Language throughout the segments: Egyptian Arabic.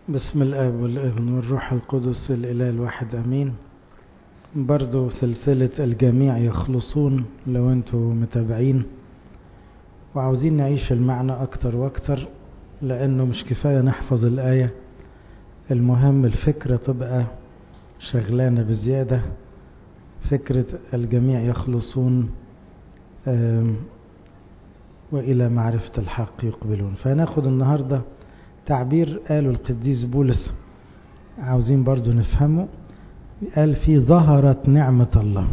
بسم الآب والابن والروح القدس الإله الواحد أمين برضو سلسلة الجميع يخلصون لو انتوا متابعين وعاوزين نعيش المعنى أكتر وأكتر لأنه مش كفاية نحفظ الآية المهم الفكرة تبقى شغلانة بزيادة فكرة الجميع يخلصون وإلى معرفة الحق يقبلون فناخد النهاردة تعبير قاله القديس بولس عاوزين برضو نفهمه قال في ظهرت نعمة الله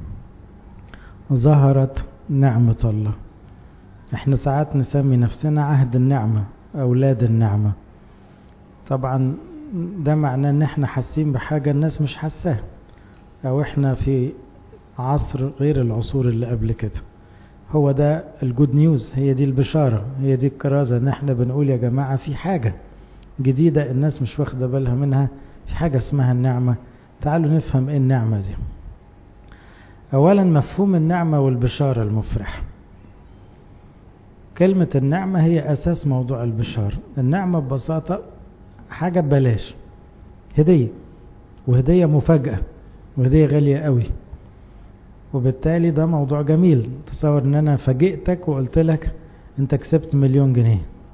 ظهرت نعمة الله احنا ساعات نسمي نفسنا عهد النعمة أولاد النعمة طبعا ده معناه ان احنا حاسين بحاجة الناس مش حاساها او احنا في عصر غير العصور اللي قبل كده هو ده الجود نيوز هي دي البشارة هي دي الكرازة ان احنا بنقول يا جماعة في حاجة جديدة الناس مش واخدة بالها منها في حاجة اسمها النعمة تعالوا نفهم ايه النعمة دي اولا مفهوم النعمة والبشارة المفرح كلمة النعمة هي اساس موضوع البشارة النعمة ببساطة حاجة ببلاش هدية وهدية مفاجأة وهدية غالية قوي وبالتالي ده موضوع جميل تصور ان انا فاجئتك وقلت لك انت كسبت مليون جنيه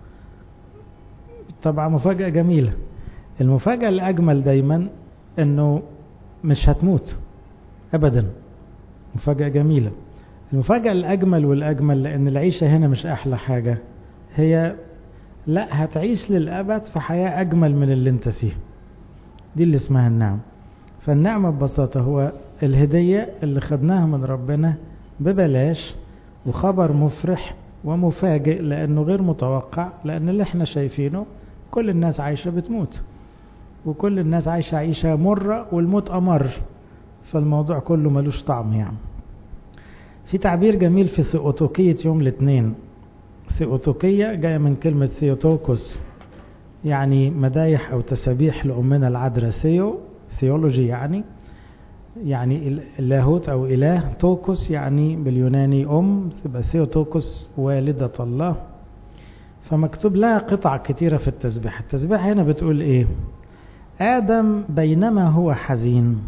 طبعا مفاجأة جميلة المفاجأة الأجمل دايما انه مش هتموت ابدا مفاجأة جميلة المفاجأة الأجمل والأجمل لأن العيشة هنا مش أحلى حاجة هي لا هتعيش للأبد في حياة أجمل من اللي انت فيه دي اللي اسمها النعم فالنعمة ببساطة هو الهدية اللي خدناها من ربنا ببلاش وخبر مفرح ومفاجئ لأنه غير متوقع لأن اللي احنا شايفينه كل الناس عايشة بتموت وكل الناس عايشة عيشة مرة والموت أمر فالموضوع كله ملوش طعم يعني في تعبير جميل في ثيوتوكية يوم الاثنين ثيوتوكية جاية من كلمة ثيوتوكوس يعني مدايح أو تسابيح لأمنا العذراء ثيو ثيولوجي يعني يعني اللاهوت أو إله توكوس يعني باليوناني أم تبقى ثيوتوكوس والدة الله فمكتوب لها قطع كتيرة في التسبيح التسبيح هنا بتقول إيه آدم بينما هو حزين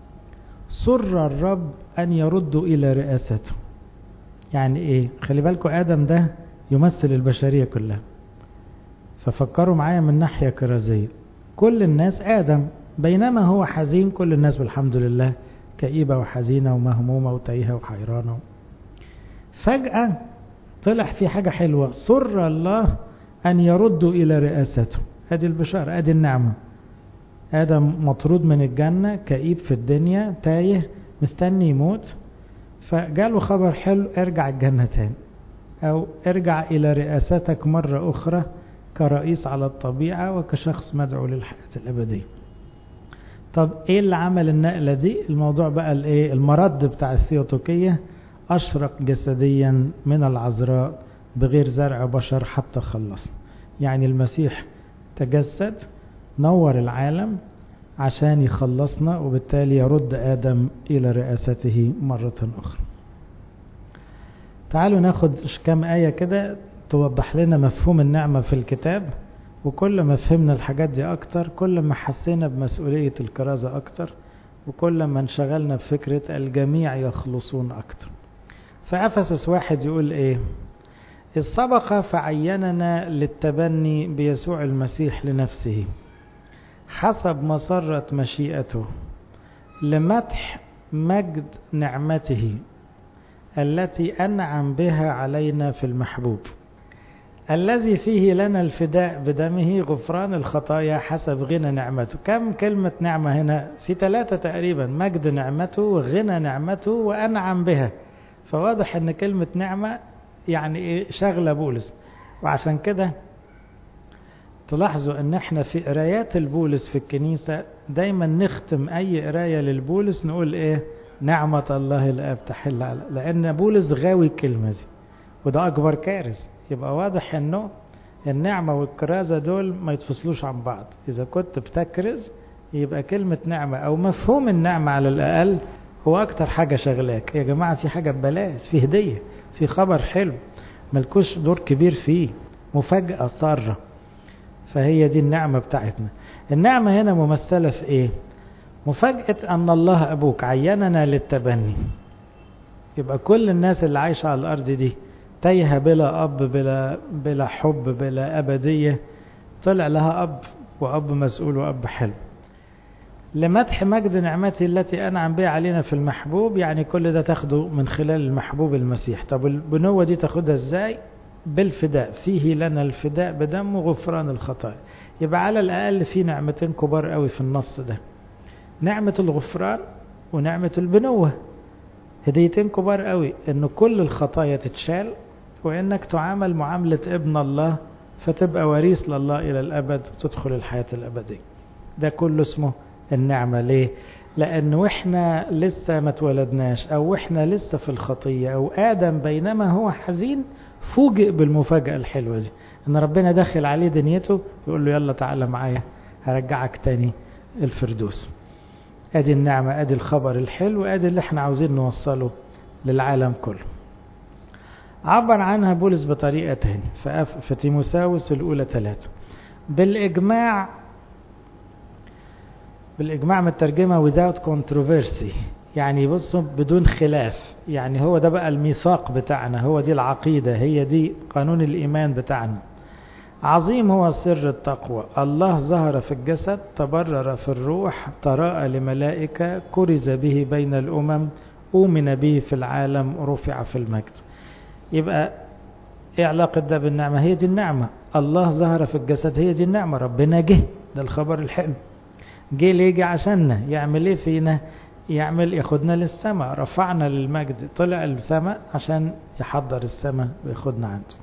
سر الرب أن يرد إلى رئاسته يعني إيه خلي بالكم آدم ده يمثل البشرية كلها ففكروا معايا من ناحية كرازية كل الناس آدم بينما هو حزين كل الناس بالحمد لله كئيبة وحزينة ومهمومة وتايهة وحيرانة فجأة طلع في حاجة حلوة سر الله أن يردوا إلى رئاسته هذه البشارة هذه النعمة آدم مطرود من الجنة كئيب في الدنيا تايه مستني يموت فجاله خبر حلو ارجع الجنة تاني أو ارجع إلى رئاستك مرة أخرى كرئيس على الطبيعة وكشخص مدعو للحياة الأبدية طب ايه اللي عمل النقلة دي الموضوع بقى الايه المرد بتاع الثيوتوكية اشرق جسديا من العذراء بغير زرع بشر حتى خلص يعني المسيح تجسد نور العالم عشان يخلصنا وبالتالي يرد آدم إلى رئاسته مرة أخرى تعالوا ناخد كم آية كده توضح لنا مفهوم النعمة في الكتاب وكل ما فهمنا الحاجات دي أكتر كل ما حسينا بمسؤولية الكرازة أكتر وكل ما انشغلنا بفكرة الجميع يخلصون أكتر فأفسس واحد يقول إيه إذ سبق فعيننا للتبني بيسوع المسيح لنفسه حسب مسرة مشيئته لمدح مجد نعمته التي أنعم بها علينا في المحبوب الذي فيه لنا الفداء بدمه غفران الخطايا حسب غنى نعمته كم كلمة نعمة هنا في ثلاثة تقريبا مجد نعمته وغنى نعمته وأنعم بها فواضح أن كلمة نعمة يعني إيه شغلة بولس وعشان كده تلاحظوا ان احنا في قرايات البولس في الكنيسة دايما نختم اي قراية للبولس نقول ايه نعمة الله الاب تحل على لان بولس غاوي الكلمة دي وده اكبر كارث يبقى واضح انه النعمة والكرازة دول ما يتفصلوش عن بعض اذا كنت بتكرز يبقى كلمة نعمة او مفهوم النعمة على الاقل هو اكتر حاجة شغلاك يا جماعة في حاجة ببلاش في هدية في خبر حلو ملكوش دور كبير فيه مفاجأة سارة فهي دي النعمة بتاعتنا النعمة هنا ممثلة في ايه مفاجأة ان الله ابوك عيننا للتبني يبقى كل الناس اللي عايشة على الارض دي تايهة بلا اب بلا بلا حب بلا ابدية طلع لها اب واب مسؤول واب حلو لمدح مجد نعمتي التي أنعم بها علينا في المحبوب يعني كل ده تاخده من خلال المحبوب المسيح طب البنوة دي تاخدها ازاي بالفداء فيه لنا الفداء بدم غفران الخطايا يبقى على الأقل في نعمتين كبار قوي في النص ده نعمة الغفران ونعمة البنوة هديتين كبار قوي ان كل الخطايا تتشال وانك تعامل معاملة ابن الله فتبقى وريث لله الى الابد تدخل الحياة الابدية ده كله اسمه النعمة ليه لأن وإحنا لسه ما اتولدناش أو إحنا لسه في الخطية أو آدم بينما هو حزين فوجئ بالمفاجأة الحلوة دي إن ربنا داخل عليه دنيته يقول له يلا تعالى معايا هرجعك تاني الفردوس أدي النعمة أدي الخبر الحلو أدي اللي إحنا عاوزين نوصله للعالم كله عبر عنها بولس بطريقة تاني في تيموساوس الأولى ثلاثة بالإجماع بالإجماع مترجمة without controversy يعني بصوا بدون خلاف يعني هو ده بقى الميثاق بتاعنا هو دي العقيدة هي دي قانون الإيمان بتاعنا عظيم هو سر التقوى الله ظهر في الجسد تبرر في الروح تراءى لملائكة كرز به بين الأمم أؤمن به في العالم رفع في المجد يبقى ايه علاقة ده بالنعمة هي دي النعمة الله ظهر في الجسد هي دي النعمة ربنا جه ده الخبر الحلو جه ليه جه عشاننا يعمل ايه فينا يعمل ياخدنا للسماء رفعنا للمجد طلع السماء عشان يحضر السماء وياخدنا عنده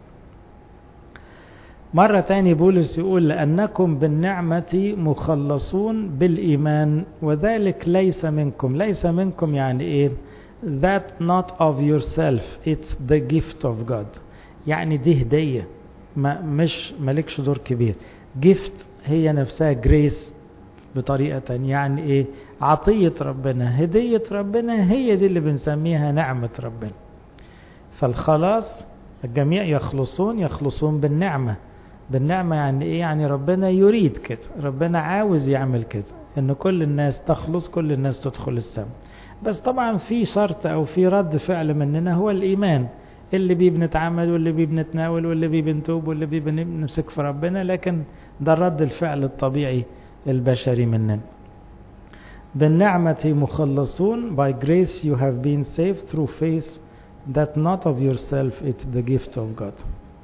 مرة تاني بولس يقول لأنكم بالنعمة مخلصون بالإيمان وذلك ليس منكم ليس منكم يعني إيه that not of yourself it's the gift of God يعني دي هدية ما مش مالكش دور كبير gift هي نفسها grace بطريقة تانية يعني ايه عطية ربنا هدية ربنا هي دي اللي بنسميها نعمة ربنا فالخلاص الجميع يخلصون يخلصون بالنعمة بالنعمة يعني ايه يعني ربنا يريد كده ربنا عاوز يعمل كده ان كل الناس تخلص كل الناس تدخل السماء بس طبعا في شرط او في رد فعل مننا هو الايمان اللي بيه بنتعامل واللي بيه بنتناول واللي بيه بنتوب واللي بيه بنمسك في ربنا لكن ده رد الفعل الطبيعي البشري مننا بالنعمة مخلصون by grace you have been saved through faith that not of yourself it's the gift of God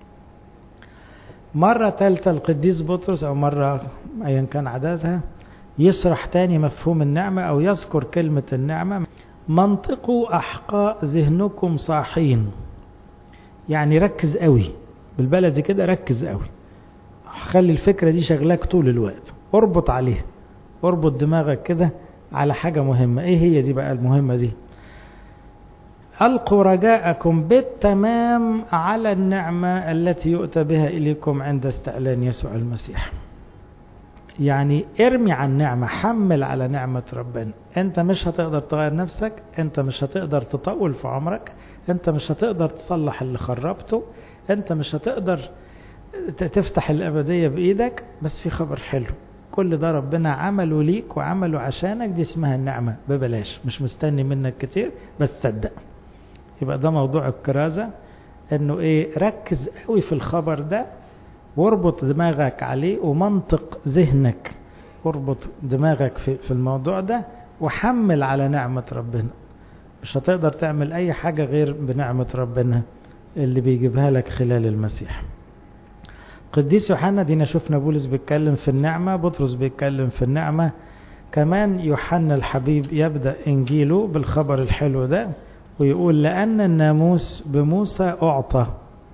مرة ثالثة القديس بطرس أو مرة أيا كان عددها يشرح تاني مفهوم النعمة أو يذكر كلمة النعمة منطقوا أحقاء ذهنكم صاحين يعني ركز قوي بالبلدي كده ركز قوي خلي الفكرة دي شغلاك طول الوقت اربط عليها اربط دماغك كده على حاجة مهمة ايه هي دي بقى المهمة دي ألقوا رجاءكم بالتمام على النعمة التي يؤتى بها إليكم عند استعلان يسوع المسيح يعني ارمي عن النعمة حمل على نعمة ربنا انت مش هتقدر تغير نفسك انت مش هتقدر تطول في عمرك انت مش هتقدر تصلح اللي خربته انت مش هتقدر تفتح الأبدية بإيدك بس في خبر حلو كل ده ربنا عمله ليك وعمله عشانك دي اسمها النعمة ببلاش مش مستني منك كتير بس صدق يبقى ده موضوع الكرازة انه ايه ركز قوي في الخبر ده واربط دماغك عليه ومنطق ذهنك اربط دماغك في, في الموضوع ده وحمل على نعمة ربنا مش هتقدر تعمل اي حاجة غير بنعمة ربنا اللي بيجيبها لك خلال المسيح قديس يوحنا دينا شفنا بولس بيتكلم في النعمة بطرس بيتكلم في النعمة كمان يوحنا الحبيب يبدأ إنجيله بالخبر الحلو ده ويقول لأن الناموس بموسى أعطى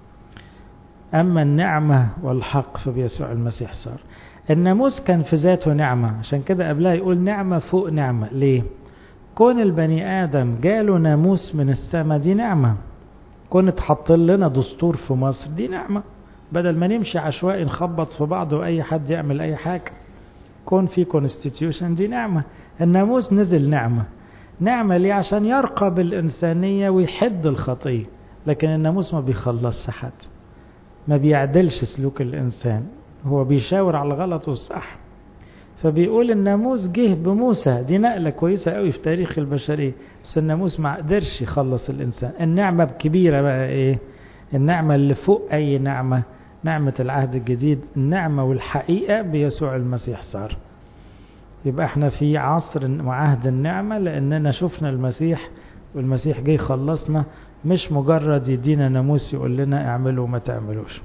أما النعمة والحق فبيسوع المسيح صار الناموس كان في ذاته نعمة عشان كده قبلها يقول نعمة فوق نعمة ليه كون البني آدم جاله ناموس من السماء دي نعمة كون اتحط لنا دستور في مصر دي نعمة بدل ما نمشي عشوائي نخبط في بعض واي حد يعمل اي حاجة كون في كونستيتيوشن دي نعمة الناموس نزل نعمة نعمة ليه عشان يرقب الإنسانية ويحد الخطية لكن الناموس ما بيخلصش حد ما بيعدلش سلوك الإنسان هو بيشاور على الغلط والصح فبيقول الناموس جه بموسى دي نقلة كويسة قوي في تاريخ البشرية بس الناموس ما قدرش يخلص الإنسان النعمة الكبيرة بقى إيه النعمة اللي فوق أي نعمة نعمة العهد الجديد النعمة والحقيقة بيسوع المسيح صار يبقى احنا في عصر وعهد النعمة لأننا شفنا المسيح والمسيح جه يخلصنا مش مجرد يدينا ناموس يقول لنا اعملوا وما تعملوش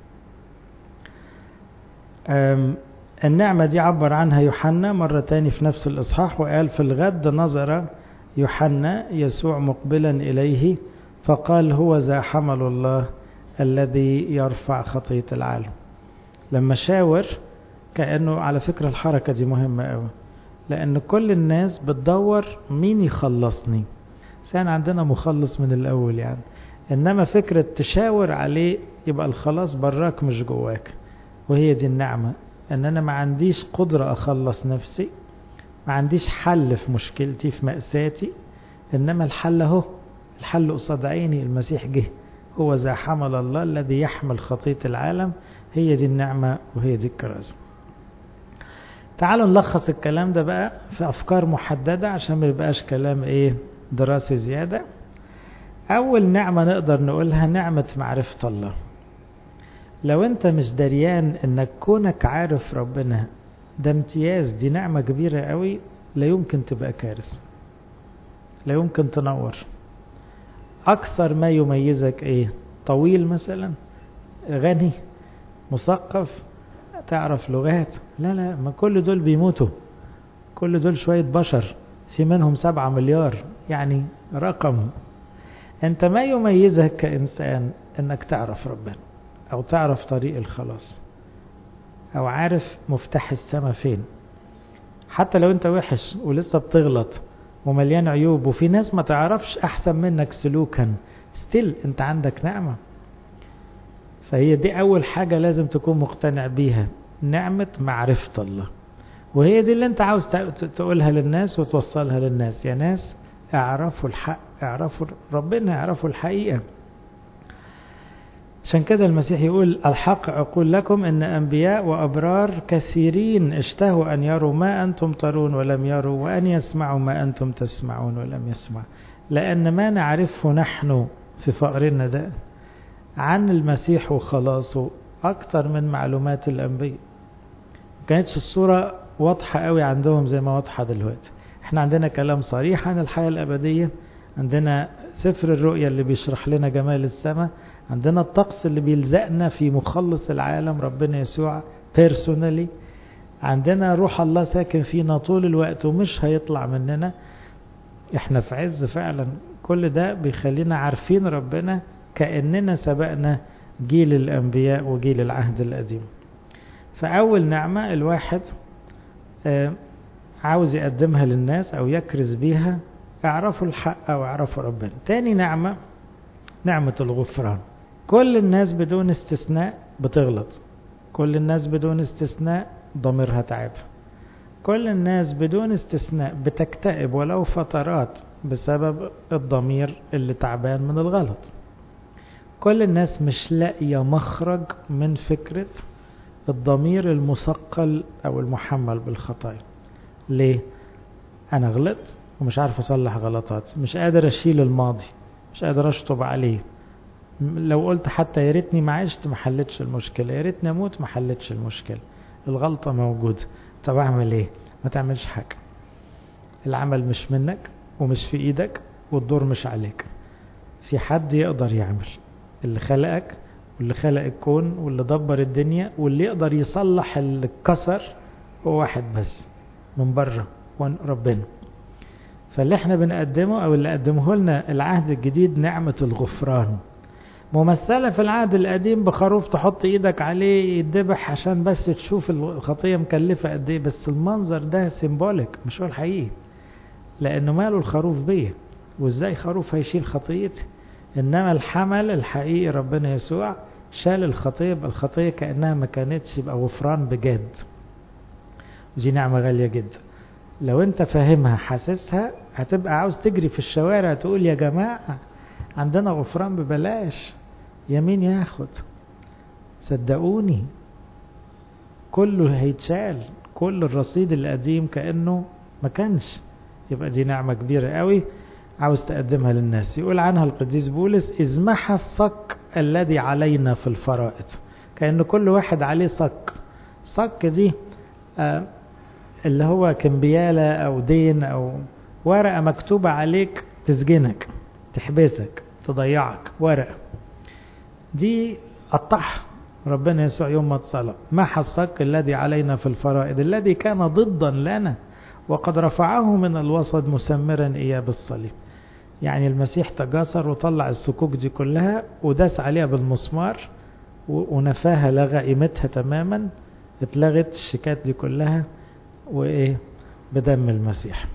النعمة دي عبر عنها يوحنا مرة تاني في نفس الإصحاح وقال في الغد نظر يوحنا يسوع مقبلا إليه فقال هو ذا حمل الله الذي يرفع خطية العالم لما شاور كأنه على فكرة الحركة دي مهمة قوي لأن كل الناس بتدور مين يخلصني كان عندنا مخلص من الأول يعني إنما فكرة تشاور عليه يبقى الخلاص براك مش جواك وهي دي النعمة ان انا ما عنديش قدرة اخلص نفسي ما عنديش حل في مشكلتي في مأساتي انما الحل اهو الحل قصاد عيني المسيح جه هو ذا حمل الله الذي يحمل خطية العالم هي دي النعمة وهي دي الكرازة تعالوا نلخص الكلام ده بقى في افكار محددة عشان ما يبقاش كلام ايه دراسي زيادة اول نعمة نقدر نقولها نعمة معرفة الله لو انت مش دريان انك كونك عارف ربنا ده امتياز دي نعمة كبيرة قوي لا يمكن تبقى كارثة لا يمكن تنور اكثر ما يميزك ايه طويل مثلا غني مثقف تعرف لغات لا لا ما كل دول بيموتوا كل دول شوية بشر في منهم سبعة مليار يعني رقم انت ما يميزك كإنسان انك تعرف ربنا او تعرف طريق الخلاص او عارف مفتاح السما فين حتى لو انت وحش ولسه بتغلط ومليان عيوب وفي ناس ما تعرفش احسن منك سلوكا ستيل انت عندك نعمة فهي دي اول حاجة لازم تكون مقتنع بيها نعمة معرفة الله وهي دي اللي انت عاوز تقولها للناس وتوصلها للناس يا ناس اعرفوا الحق اعرفوا ربنا اعرفوا الحقيقة عشان كده المسيح يقول الحق أقول لكم إن أنبياء وأبرار كثيرين اشتهوا أن يروا ما أنتم ترون ولم يروا وأن يسمعوا ما أنتم تسمعون ولم يسمعوا لأن ما نعرفه نحن في فقرنا ده عن المسيح وخلاصه أكتر من معلومات الأنبياء كانتش الصورة واضحة قوي عندهم زي ما واضحة دلوقتي احنا عندنا كلام صريح عن الحياة الأبدية عندنا سفر الرؤيا اللي بيشرح لنا جمال السماء عندنا الطقس اللي بيلزقنا في مخلص العالم ربنا يسوع بيرسونالي عندنا روح الله ساكن فينا طول الوقت ومش هيطلع مننا احنا في عز فعلا كل ده بيخلينا عارفين ربنا كأننا سبقنا جيل الأنبياء وجيل العهد القديم فأول نعمة الواحد عاوز يقدمها للناس أو يكرز بيها اعرفوا الحق أو اعرفوا ربنا تاني نعمة نعمة الغفران كل الناس بدون استثناء بتغلط كل الناس بدون استثناء ضميرها تعب كل الناس بدون استثناء بتكتئب ولو فترات بسبب الضمير اللي تعبان من الغلط كل الناس مش لاقية مخرج من فكرة الضمير المثقل أو المحمل بالخطايا ليه؟ أنا غلطت ومش عارف أصلح غلطات مش قادر أشيل الماضي مش قادر أشطب عليه لو قلت حتى يا ريتني ما عشت ما حلتش المشكلة يا ريتني أموت ما حلتش المشكلة الغلطة موجودة طب أعمل إيه؟ ما تعملش حاجة العمل مش منك ومش في إيدك والدور مش عليك في حد يقدر يعمل اللي خلقك واللي خلق الكون واللي دبر الدنيا واللي يقدر يصلح اللي اتكسر هو واحد بس من بره ربنا فاللي احنا بنقدمه او اللي قدمه لنا العهد الجديد نعمة الغفران ممثلة في العهد القديم بخروف تحط ايدك عليه يدبح عشان بس تشوف الخطية مكلفة قد ايه بس المنظر ده سيمبوليك مش هو الحقيقي لانه ماله الخروف بيه وازاي خروف هيشيل خطيتي انما الحمل الحقيقي ربنا يسوع شال الخطية يبقى الخطية كأنها ما كانتش يبقى غفران بجد دي نعمة غالية جدا لو انت فاهمها حاسسها هتبقى عاوز تجري في الشوارع تقول يا جماعة عندنا غفران ببلاش يمين ياخد صدقوني كله هيتشال كل الرصيد القديم كأنه ما كانش يبقى دي نعمة كبيرة قوي عاوز تقدمها للناس يقول عنها القديس بولس إذ محى الصك الذي علينا في الفرائض كأن كل واحد عليه صك صك دي آه اللي هو كمبيالة أو دين أو ورقة مكتوبة عليك تسجنك تحبسك تضيعك ورقة دي قطعها ربنا يسوع يوم ما اتصلى محى الصك الذي علينا في الفرائض الذي كان ضدا لنا وقد رفعه من الوسط مسمرا إياه بالصليب يعني المسيح تجاسر وطلع السكوك دي كلها وداس عليها بالمسمار ونفاها لغى قيمتها تماما اتلغت الشيكات دي كلها وايه بدم المسيح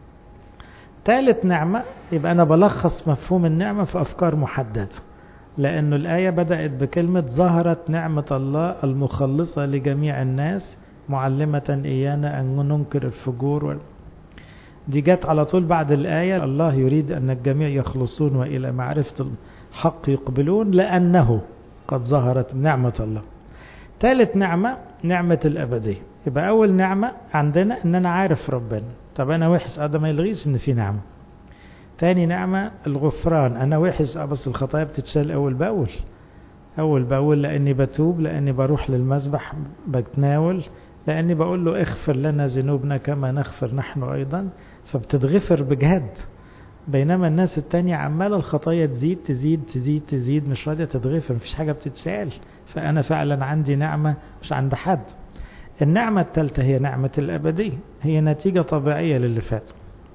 ثالث نعمة يبقى أنا بلخص مفهوم النعمة في أفكار محددة لأنه الآية بدأت بكلمة ظهرت نعمة الله المخلصة لجميع الناس معلمة إيانا أن ننكر الفجور وال... دي جت على طول بعد الآية الله يريد أن الجميع يخلصون وإلى معرفة الحق يقبلون لأنه قد ظهرت نعمة الله ثالث نعمة نعمة الأبدية يبقى أول نعمة عندنا أن أنا عارف ربنا طب أنا وحش هذا ما يلغيش أن في نعمة تاني نعمة الغفران أنا وحش بس الخطايا بتتشال أول بأول أول بأول لأني بتوب لأني بروح للمسبح بتناول لأني بقول له اغفر لنا ذنوبنا كما نغفر نحن أيضا فبتتغفر بجهد بينما الناس التانية عمالة الخطايا تزيد تزيد تزيد تزيد مش راضية تتغفر مفيش حاجة بتتشال فأنا فعلا عندي نعمة مش عند حد النعمة الثالثة هي نعمة الأبدية هي نتيجة طبيعية للي فات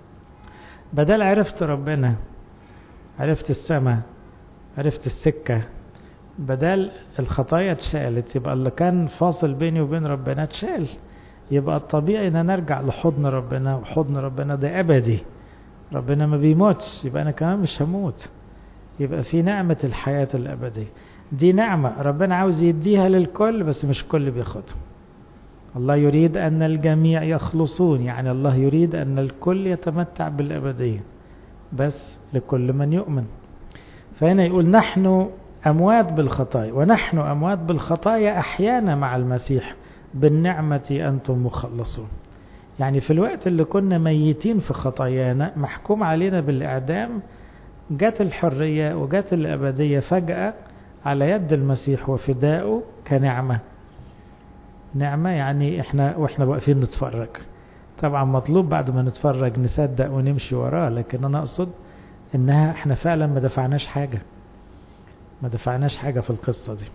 بدل عرفت ربنا عرفت السماء عرفت السكة بدل الخطايا اتشالت يبقى اللي كان فاصل بيني وبين ربنا اتشال يبقى الطبيعي ان انا ارجع لحضن ربنا وحضن ربنا ده ابدي ربنا ما بيموتش يبقى انا كمان مش هموت يبقى في نعمة الحياة الابدية دي نعمة ربنا عاوز يديها للكل بس مش كل بياخدها الله يريد أن الجميع يخلصون يعني الله يريد أن الكل يتمتع بالأبدية بس لكل من يؤمن فهنا يقول نحن أموات بالخطايا ونحن أموات بالخطايا أحيانا مع المسيح بالنعمة أنتم مخلصون يعني في الوقت اللي كنا ميتين في خطايانا محكوم علينا بالإعدام جت الحرية وجت الأبدية فجأة على يد المسيح وفدائه كنعمة نعمة يعني احنا واحنا واقفين نتفرج طبعا مطلوب بعد ما نتفرج نصدق ونمشي وراه لكن انا اقصد انها احنا فعلا ما دفعناش حاجة ما دفعناش حاجة في القصة دي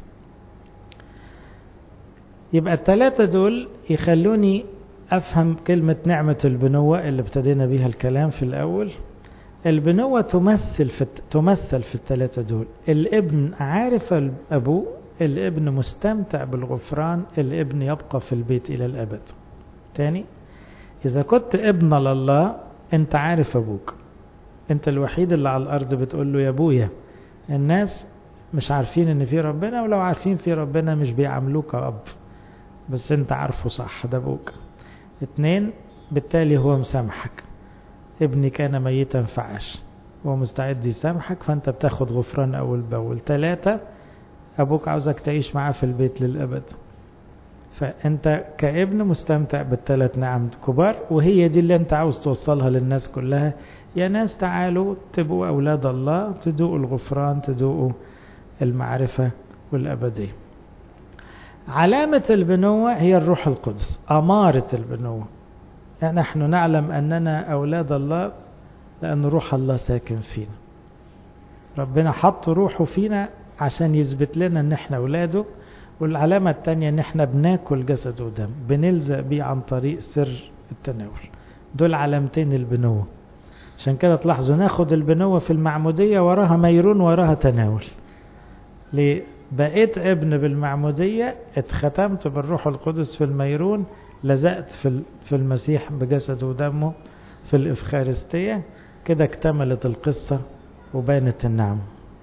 يبقى الثلاثة دول يخلوني افهم كلمة نعمة البنوة اللي ابتدينا بيها الكلام في الاول البنوة تمثل في تمثل في الثلاثة دول الابن عارف ابوه الابن مستمتع بالغفران الابن يبقى في البيت إلى الأبد تاني إذا كنت ابن لله أنت عارف أبوك أنت الوحيد اللي على الأرض بتقول له يا أبويا الناس مش عارفين ان في ربنا ولو عارفين في ربنا مش بيعاملوك أب بس انت عارفه صح ده ابوك اتنين بالتالي هو مسامحك ابني كان ميتا فعاش هو مستعد يسامحك فانت بتاخد غفران اول باول ثلاثة ابوك عاوزك تعيش معاه في البيت للابد فانت كابن مستمتع بالثلاث نعم كبار وهي دي اللي انت عاوز توصلها للناس كلها يا ناس تعالوا تبقوا اولاد الله تدوقوا الغفران تدوقوا المعرفة والابدية علامة البنوة هي الروح القدس أمارة البنوة يعني نحن نعلم أننا أولاد الله لأن روح الله ساكن فينا ربنا حط روحه فينا عشان يثبت لنا ان احنا اولاده والعلامة التانية ان احنا بناكل جسد ودم بنلزق بيه عن طريق سر التناول دول علامتين البنوة عشان كده تلاحظوا ناخد البنوة في المعمودية وراها ميرون وراها تناول ليه بقيت ابن بالمعمودية اتختمت بالروح القدس في الميرون لزقت في في المسيح بجسد ودمه في الإفخارستية كده اكتملت القصة وبانت النعم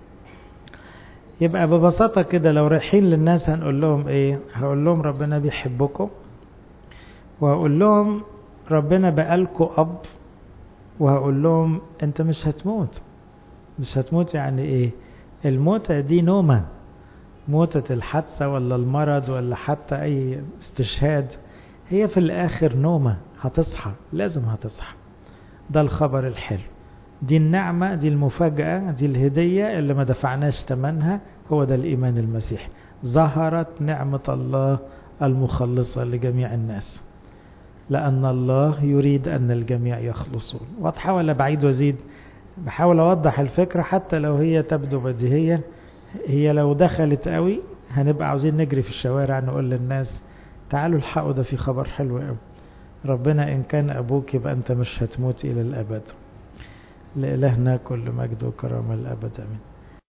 يبقى ببساطة كده لو رايحين للناس هنقول لهم ايه هقول لهم ربنا بيحبكم وهقول لهم ربنا بقالكم أب وهقول لهم انت مش هتموت مش هتموت يعني ايه الموتة دي نومة موتة الحادثة ولا المرض ولا حتى أي استشهاد هي في الآخر نومة هتصحى لازم هتصحى ده الخبر الحلو دي النعمة دي المفاجأة دي الهدية اللي ما دفعناش تمنها هو ده الإيمان المسيحي ظهرت نعمة الله المخلصة لجميع الناس لأن الله يريد أن الجميع يخلصون واضحة ولا بعيد وزيد بحاول أوضح الفكرة حتى لو هي تبدو بديهية هي لو دخلت قوي هنبقى عاوزين نجري في الشوارع نقول للناس تعالوا الحقوا ده في خبر حلو قوي ربنا إن كان أبوك يبقى أنت مش هتموت إلى الأبد لإلهنا كل مجد وكرامة الأبد أمين